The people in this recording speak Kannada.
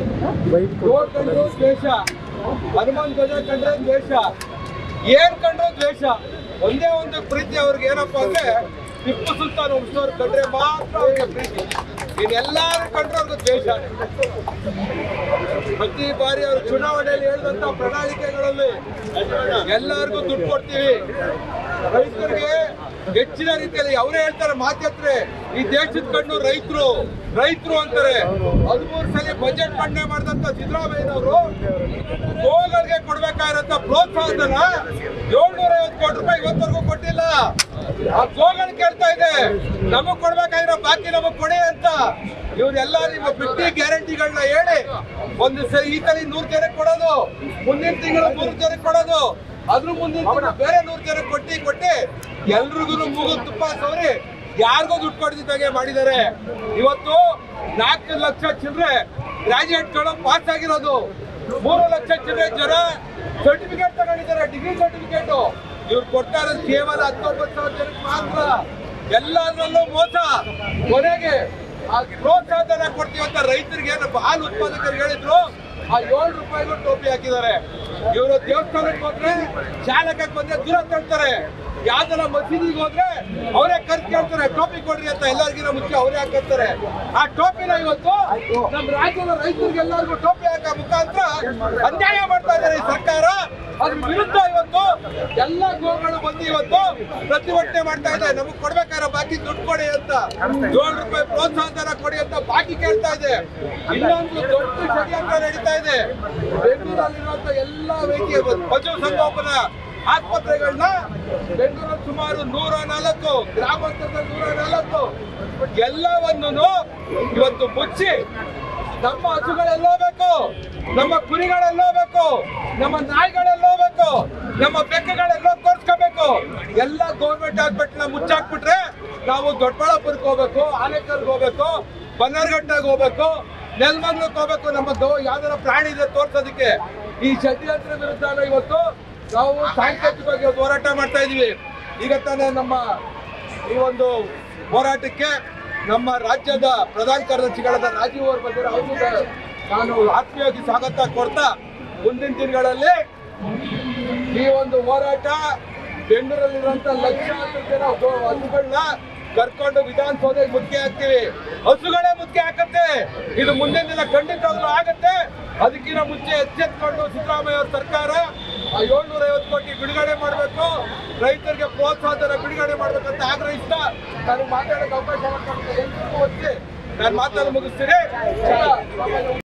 ರೋಡ್ ಕಂಡ್ರು ದ್ವೇಷ ಹನುಮಾನ್ ಧ್ವಜ ಕಂಡ್ರೆ ದ್ವೇಷ ಏನ್ ಕಂಡ್ರು ದ್ವೇಷ ಒಂದೇ ಒಂದು ಪ್ರೀತಿ ಅವ್ರಿಗೆ ಏನಪ್ಪಾ ಅಂದ್ರೆ ಟಿಪ್ಪು ಸುಲ್ತಾನ್ ವಂಶದವ್ರು ಕಂಡ್ರೆ ಮಾತ್ರ ಅವ್ರಿಗೆ ಪ್ರೀತಿ ಇನ್ನೆಲ್ಲಾರು ಕಂಡ್ರೆ ಅವ್ರಿಗೆ ದ್ವೇಷ ಪ್ರತಿ ಬಾರಿ ಅವರು ಚುನಾವಣೆಯಲ್ಲಿ ಹೇಳಿದಂತ ಪ್ರಣಾಳಿಕೆಗಳಲ್ಲಿ ಎಲ್ಲರಿಗೂ ದುಡ್ಡು ಕೊಡ್ತೀವಿ ರೈತರಿಗೆ ಹೆಚ್ಚಿನ ರೀತಿಯಲ್ಲಿ ಅವರೇ ಹೇಳ್ತಾರೆ ಮಾತೆತ್ರೆ ಈ ದೇಶದ ಕಣ್ಣು ರೈತರು ರೈತರು ಅಂತಾರೆ ಹದಿಮೂರು ಸಲ ಬಜೆಟ್ ಮಂಡನೆ ಮಾಡಿದಂತ ಸಿದ್ದರಾಮಯ್ಯನವರು ಗೋಗಳಿಗೆ ಕೊಡ್ಬೇಕಾಗಿರಂತ ಪ್ರೋತ್ಸಾಹನ ಏಳ್ನೂರ ಐವತ್ತು ಕೋಟಿ ರೂಪಾಯಿ ಇವತ್ತವರೆಗೂ ಕೊಟ್ಟಿಲ್ಲ ಆ ಗೋಗಳು ಕೇಳ್ತಾ ಇದೆ ನಮಗ್ ಕೊಡ್ಬೇಕಾಗಿರೋ ಬಾಕಿ ನಮಗ್ ಕೊಡಿ ಅಂತ ಇವ್ರೆಲ್ಲ ನಿಮ್ಮ ಬಿಟ್ಟಿ ಗ್ಯಾರಂಟಿಗಳನ್ನ ಹೇಳಿ ಒಂದು ಸರಿ ಈ ಸಲ ನೂರ್ ಜನಕ್ಕೆ ಕೊಡೋದು ಮುಂದಿನ ತಿಂಗಳು ನೂರು ಜನಕ್ಕೆ ಕೊಡೋದು ಅದ್ರ ಮುಂದಿನ ತಿಂಗಳು ಬೇರೆ ನೂರು ಜನಕ್ಕೆ ಕೊಟ್ಟಿ ಕೊಟ್ಟಿ ಎಲ್ರಿಗೂ ಮೂಗು ತುಪ್ಪ ಸೋರಿ ಯಾರಿಗೂ ದುಡ್ಡು ಕೊಡ್ದಿದ್ದಾಗೆ ಮಾಡಿದ್ದಾರೆ ಇವತ್ತು ನಾಲ್ಕು ಲಕ್ಷ ಚಿಲ್ಲರೆ ಗ್ರಾಜುಯೇಟ್ಗಳು ಪಾಸ್ ಆಗಿರೋದು ಮೂರು ಲಕ್ಷ ಚಿಲ್ಲರೆ ಜನ ಸರ್ಟಿಫಿಕೇಟ್ ತಗೊಂಡಿದ್ದಾರೆ ಡಿಗ್ರಿ ಸರ್ಟಿಫಿಕೇಟ್ ಇವ್ರು ಕೊಡ್ತಾ ಇರೋದು ಕೇವಲ ಹತ್ತೊಂಬತ್ತು ಸಾವಿರ ಜನಕ್ಕೆ ಮಾತ್ರ ಎಲ್ಲದರಲ್ಲೂ ಮೋಸ ಕೊನೆಗೆ ಆ ಪ್ರೋತ್ಸಾಹನ ಕೊಡ್ತೀವಿ ಅಂತ ರೈತರಿಗೆ ಏನಪ್ಪ ಹಾಲು ಉತ್ಪಾದಕರಿಗೆ ಹೇಳಿದ್ರು ಆ ಏಳು ರೂಪಾಯಿಗೂ ಟೋಪಿ ಹಾಕಿದ್ದಾರೆ ಇವರು ದೇವಸ್ಥಾನಕ್ಕೆ ಹೋದ್ರೆ ಚಾಲಕಕ್ಕೆ ಬಂದ್ರೆ ದೂರ ತಳ್ತಾರೆ ಯಾವ್ದೆಲ್ಲ ಮಸೀದಿಗೆ ಹೋದ್ರೆ ಅವರೇ ಖರ್ಚು ಕೇಳ್ತಾರೆ ಟೋಪಿ ಕೊಡ್ರಿ ಅಂತ ಎಲ್ಲರಿಗಿನ ಮುಂಚೆ ಅವರೇ ಹಾಕಿರ್ತಾರೆ ಆ ಟೋಪಿನ ಇವತ್ತು ನಮ್ಮ ರಾಜ್ಯದ ರೈತರಿಗೆ ಎಲ್ಲರಿಗೂ ಟೋಪಿ ಹಾಕೋ ಮುಖಾಂತರ ಅನ್ಯಾಯ ಮಾಡ್ತಾ ಇದ್ದಾರೆ ಈ ಸರ್ಕಾರ ಅದ್ರ ವಿರುದ್ಧ ಇವತ್ತು ಎಲ್ಲ ಗೋಗಳು ಬಂದು ಇವತ್ತು ಪ್ರತಿಭಟನೆ ಮಾಡ್ತಾ ಇದೆ ನಮಗ್ ಕೊಡ್ಬೇಕಾದ್ರೆ ಬಾಕಿ ದುಡ್ಡು ಕೊಡಿ ಅಂತ ಏಳು ರೂಪಾಯಿ ಪ್ರೋತ್ಸಾಹಧನ ಕೊಡಿ ಅಂತ ಬಾಕಿ ಕೇಳ್ತಾ ಇದೆ ಇನ್ನೊಂದು ದೊಡ್ಡ ಷಡ್ಯಂತ್ರ ನಡೀತಾ ಇದೆ ಬೆಂಗಳೂರಲ್ಲಿರುವಂತ ಎಲ್ಲಾ ವೈದ್ಯ ಪಶು ಸಂಗೋಪನಾ ಆಸ್ಪತ್ರೆಗಳನ್ನ ಬೆಂಗಳೂರಲ್ಲಿ ಸುಮಾರು ನೂರ ನಾಲ್ಕು ಗ್ರಾಮಾಂತರದಲ್ಲಿ ನೂರ ನಾಲ್ಕು ಎಲ್ಲವನ್ನು ಇವತ್ತು ಮುಚ್ಚಿ ನಮ್ಮ ಹಸುಗಳೆಲ್ಲೋಗ್ಬೇಕು ನಮ್ಮ ಕುರಿಗಳೆಲ್ಲೋಗ್ಬೇಕು ನಮ್ಮ ನಾಯಿಗಳೆಲ್ಲೋಗ್ಬೇಕು ನಮ್ಮ ಬೆಕ್ಕಗಳೆಲ್ಲ ತೋರ್ಸ್ಕೋಬೇಕು ಎಲ್ಲ ಗೌರ್ಮೆಂಟ್ ಹಾಸ್ಪಿಟಲ್ ಮುಚ್ಚಾಕ್ಬಿಟ್ರೆ ನಾವು ದೊಡ್ಡಬಳ್ಳಾಪುರಕ್ಕೆ ಹೋಗ್ಬೇಕು ಆನೇಕಲ್ಗೆ ಹೋಗ್ಬೇಕು ಬನ್ನರ್ಘಟ್ಟಾಗ ಹೋಗ್ಬೇಕು ನೆಲಮಂಗ್ಲಕ್ಕೆ ಹೋಗ್ಬೇಕು ನಮ್ಮ ಗೌ ಯಾವ್ದಾರ ಪ್ರಾಣಿ ಇದೆ ತೋರ್ಸೋದಕ್ಕೆ ಈ ಷಡ್ಯಂತ್ರ ವಿರುದ್ಧ ಇವತ್ತು ನಾವು ಸಾಂಕೇತಿಕವಾಗಿ ಇವತ್ತು ಹೋರಾಟ ಮಾಡ್ತಾ ಇದೀವಿ ಈಗ ತಾನೇ ನಮ್ಮ ಈ ಒಂದು ಹೋರಾಟಕ್ಕೆ ನಮ್ಮ ರಾಜ್ಯದ ಪ್ರಧಾನ ಕಾರ್ಯದರ್ಶಿಗಳಾದ ರಾಜೀವ್ ಅವರು ಬಂದಿರೋ ಅವ್ರಿಗೆ ನಾನು ಆತ್ಮೀಯವಾಗಿ ಸ್ವಾಗತ ಕೊಡ್ತಾ ಮುಂದಿನ ದಿನಗಳಲ್ಲಿ ಈ ಒಂದು ಹೋರಾಟ ಬೆಂಗಳೂರಲ್ಲಿರುವಂತ ಲಕ್ಷಾಂತರ ಜನ ಗೋ- ಹಸುಗಳನ್ನ ಕರ್ಕೊಂಡು ವಿಧಾನಸೌಧಕ್ಕೆ ಮುತ್ತಿಗೆ ಹಾಕ್ತೀವಿ ಹಸುಗಳೇ ಮುತ್ತಿಗೆ ಹಾಕತ್ತೆ ಇದು ಮುಂದಿನ ದಿನ ಖಂಡಿತವಾಗ್ಲೂ ಆಗತ್ತೆ ಅದಕ್ಕಿಂತ ಮುಂಚೆ ಎಚ್ಚೆತ್ಕೊಂಡು ಸಿದ್ದರಾಮಯ್ಯ ಅವ್ರ ಸರ್ಕಾರ ಆ ಏಳ್ನೂರ ಐವತ್ತು ಕೋಟಿ ಬಿಡುಗಡೆ ಮಾಡಬೇಕು ರೈತರಿಗೆ ಪ್ರೋತ್ಸಾಹನ ಬಿಡುಗಡೆ ಮಾಡ್ಬೇಕಂತ ಆಗ್ರಹಿಸ್ತಾ ನಾನು ಮಾತಾಡೋಕೆ ಅವಕಾಶ ಮಾಡ್ಕೊಂಡು ನಾನು ಮಾತನ್ನು ಮುಗಿಸ್ತೀನಿ